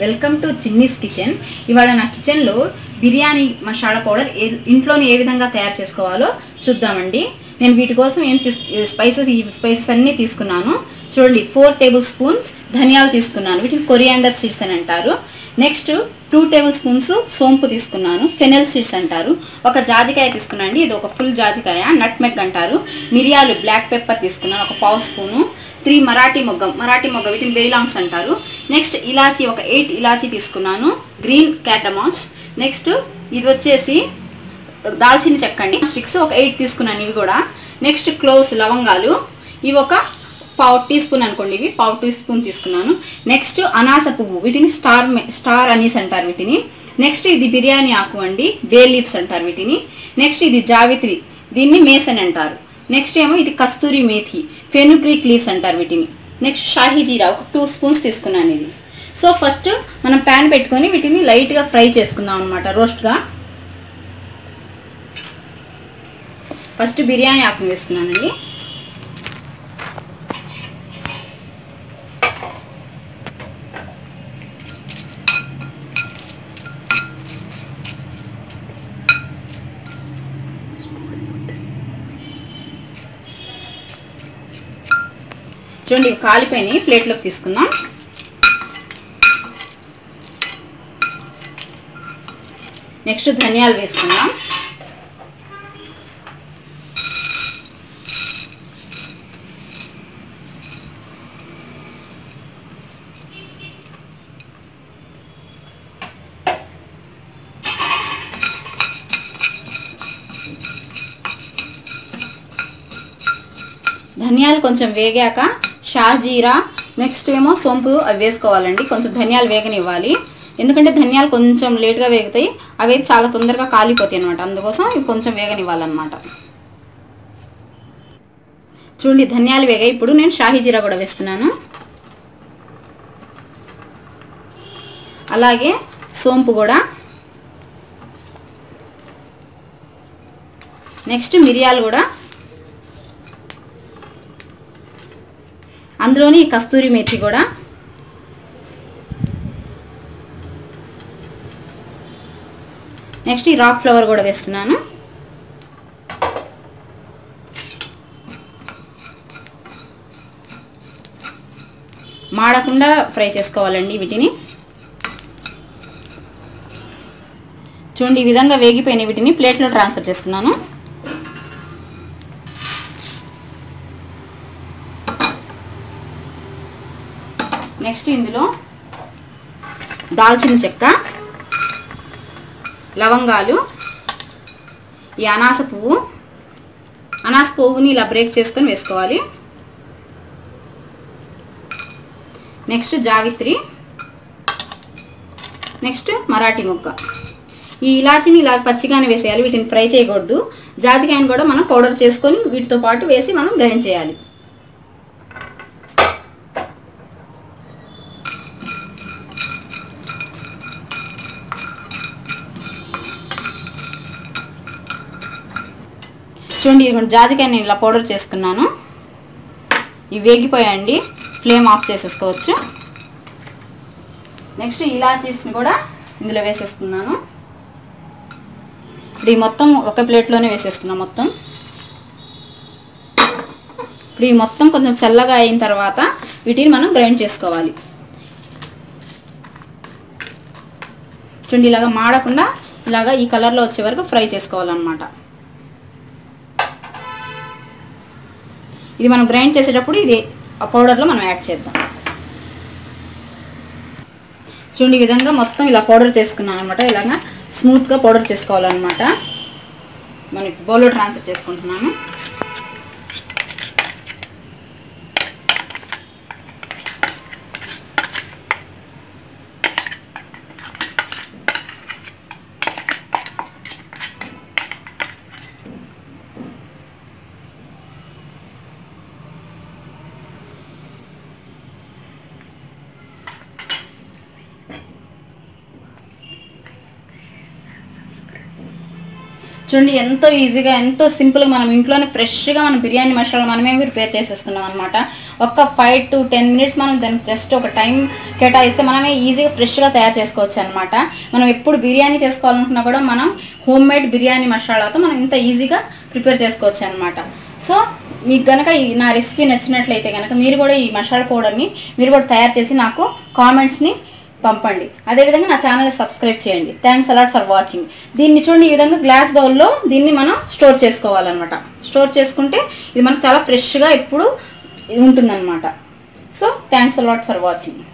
welcome to Chinni's kitchen ఇవాళ నా కిచెన్లో బిర్యానీ మసాలా పౌడర్ ఏ ఇంట్లోనే ఏ విధంగా తయారు చేసుకోవాలో చూద్దామండి నేను వీటి కోసం ఏం స్పైసెస్ ఈ స్పైసెస్ అన్నీ తీసుకున్నాను చూడండి ఫోర్ టేబుల్ స్పూన్స్ ధనియాలు తీసుకున్నాను వీటిని కొరియాండర్ సీడ్స్ అని అంటారు నెక్స్ట్ టూ టేబుల్ స్పూన్స్ సోంపు తీసుకున్నాను ఫెనెల్ సీడ్స్ అంటారు ఒక జాజికాయ తీసుకున్నాను ఇది ఒక ఫుల్ జాజికాయ నట్ మెగ్ అంటారు మిరియాలు బ్లాక్ పెప్పర్ తీసుకున్నాను ఒక పావు స్పూను త్రీ మరాఠీ మొగ్గ మరాఠీ మొగ్గ వీటిని బెయిలాంగ్స్ అంటారు నెక్స్ట్ ఇలాచీ ఒక ఎయిట్ ఇలాచీ తీసుకున్నాను గ్రీన్ క్యాటమాన్స్ నెక్స్ట్ ఇది వచ్చేసి దాల్చిన చెక్క అండి స్టిక్స్ ఒక ఎయిట్ తీసుకున్నాను ఇవి కూడా నెక్స్ట్ క్లోవ్స్ లవంగాలు ఇవి ఒక పావు టీ స్పూన్ అనుకోండి ఇవి పావు టీ స్పూన్ తీసుకున్నాను నెక్స్ట్ అనాస పువ్వు వీటిని స్టార్ మె- స్టార్ అనీస్ అంటారు వీటిని నెక్స్ట్ ఇది బిర్యానీ ఆకు అండి బే లీవ్స్ అంటారు వీటిని నెక్స్ట్ ఇది జావిత్రి దీన్ని మేసన్ అంటారు నెక్స్ట్ ఏమో ఇది కస్తూరి మేథి ఫెనుగ్రీక్ లీవ్స్ అంటారు వీటిని నెక్స్ట్ షాహీ జీరా ఒక టూ స్పూన్స్ తీసుకున్నాను ఇది సో ఫస్ట్ మనం ప్యాన్ పెట్టుకొని వీటిని లైట్గా ఫ్రై చేసుకుందాం అనమాట రోస్ట్గా ఫస్ట్ బిర్యానీ ఆకు వేస్తున్నానండి చూడండి ఇవి కాలిపోయినాయి ప్లేట్లోకి తీసుకుందాం నెక్స్ట్ ధనియాలు వేసుకుందాం ధనియాలు కొంచెం వేగాక షాజీరా నెక్స్ట్ ఏమో సొంపు అవి వేసుకోవాలండి కొంచెం ధనియాలు వేగనివ్వాలి ఎందుకంటే ధనియాలు కొంచెం లేట్గా వేగుతాయి అవి చాలా తొందరగా కాలిపోతాయి అనమాట అందుకోసం ఇవి కొంచెం వేగనివ్వాలన్నమాట చూడండి ధనియాలు వేగాయి ఇప్పుడు నేను షాహీ జీరా కూడా వేస్తున్నాను అలాగే సోంపు కూడా నెక్స్ట్ మిరియాలు కూడా అందులోని ఈ కస్తూరి మెథి కూడా నెక్స్ట్ ఈ రాక్ ఫ్లవర్ కూడా వేస్తున్నాను మాడకుండా ఫ్రై చేసుకోవాలండి వీటిని చూడండి ఈ విధంగా వేగిపోయిన వీటిని ప్లేట్లో ట్రాన్స్ఫర్ చేస్తున్నాను నెక్స్ట్ ఇందులో దాల్చిన చెక్క లవంగాలు ఈ అనాస పువ్వు అనాస పువ్వుని ఇలా బ్రేక్ చేసుకొని వేసుకోవాలి నెక్స్ట్ జావిత్రి నెక్స్ట్ మరాఠీ ముక్క ఈ ఇలాచిని ఇలా పచ్చిగానే వేసేయాలి వీటిని ఫ్రై చేయకూడదు జాజికాయని కూడా మనం పౌడర్ చేసుకొని వీటితో పాటు వేసి మనం గ్రైండ్ చేయాలి చూడండి ఇది జాజికాయ నేను ఇలా పౌడర్ చేసుకున్నాను ఇవి వేగిపోయాయండి ఫ్లేమ్ ఆఫ్ చేసేసుకోవచ్చు నెక్స్ట్ ఇలాచీస్ని కూడా ఇందులో వేసేస్తున్నాను ఇప్పుడు ఈ మొత్తం ఒక ప్లేట్లోనే వేసేస్తున్నాం మొత్తం ఇప్పుడు ఈ మొత్తం కొంచెం చల్లగా అయిన తర్వాత వీటిని మనం గ్రైండ్ చేసుకోవాలి చూడండి ఇలాగ మాడకుండా ఇలాగ ఈ కలర్లో వచ్చే వరకు ఫ్రై చేసుకోవాలన్నమాట ఇది మనం గ్రైండ్ చేసేటప్పుడు ఇది ఆ పౌడర్లో మనం యాడ్ చేద్దాం చూడండి ఈ విధంగా మొత్తం ఇలా పౌడర్ చేసుకున్నాం అనమాట ఇలాగా స్మూత్గా పౌడర్ చేసుకోవాలన్నమాట మనం బౌల్లో ట్రాన్స్ఫర్ చేసుకుంటున్నాను చూడండి ఎంతో ఈజీగా ఎంతో సింపుల్గా మనం ఇంట్లోనే ఫ్రెష్గా మనం బిర్యానీ మసాలా మనమే ప్రిపేర్ చేసేసుకున్నాం అనమాట ఒక్క ఫైవ్ టు టెన్ మినిట్స్ మనం దానికి జస్ట్ ఒక టైం కేటాయిస్తే మనమే ఈజీగా ఫ్రెష్గా తయారు చేసుకోవచ్చు అనమాట మనం ఎప్పుడు బిర్యానీ చేసుకోవాలనుకున్నా కూడా మనం హోమ్ మేడ్ బిర్యానీ మసాలాతో మనం ఇంత ఈజీగా ప్రిపేర్ చేసుకోవచ్చు అనమాట సో మీకు గనక ఈ నా రెసిపీ నచ్చినట్లయితే కనుక మీరు కూడా ఈ మసాలా పౌడర్ని మీరు కూడా తయారు చేసి నాకు కామెంట్స్ని పంపండి అదేవిధంగా నా ఛానల్ సబ్స్క్రైబ్ చేయండి థ్యాంక్స్ అలాట్ ఫర్ వాచింగ్ దీన్ని చూడండి ఈ విధంగా గ్లాస్ బౌల్లో దీన్ని మనం స్టోర్ చేసుకోవాలన్నమాట స్టోర్ చేసుకుంటే ఇది మనకు చాలా ఫ్రెష్గా ఎప్పుడు ఉంటుందన్నమాట so thanks a lot for watching